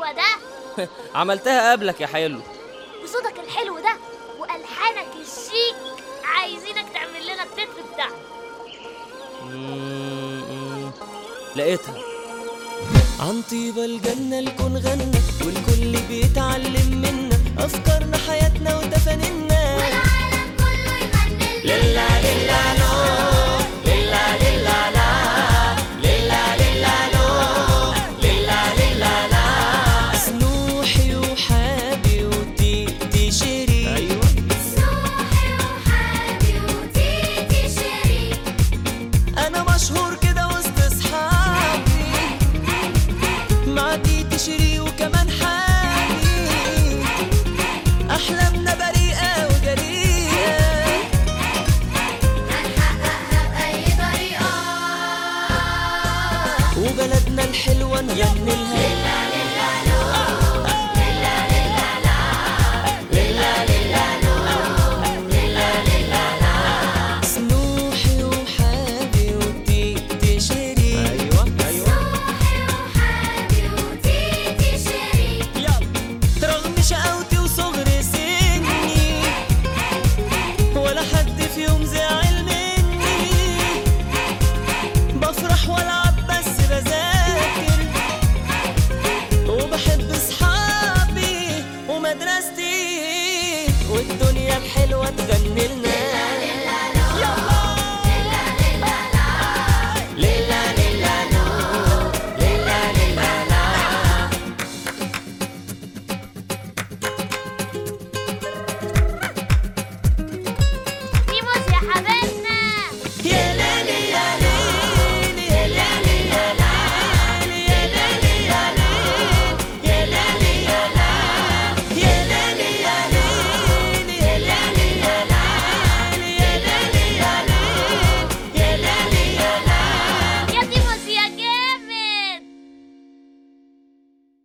الحلوة ده عملتها قبلك يا حلو بصوتك الحلو ده والحانك الشيك عايزينك تعمل لنا التتر بتاعنا مم، مم. لقيتها عن طيبة الجنة الكون غنى والكل بيتعلم منا أفكارنا حياتنا وتفانينا والعالم كله يغني للا للا لو للا للا لا للا للا لو للا للا لا سنوحي وحابي وتيتي شيرين أيوة سوحي وحابي وتيتي شيرين أنا مشهور كده وسط أصحابي مع تيتي شيرين وكمان حالي أحلامنا بريئة وجريئة هنحققها بأي طريقة وبلدنا الحلوة نغني لها سنوحي وحابي وتيتي شيرين أيوة أيوة سوحي وحابي وتيتي شيرين يلا رغم شقاوتي وصغر سني ولا حد في يوم زعل مني بفرح والعب بس بذاكر وبحب اصحابي ومدرستي والدنيا الحلوه تغني لنا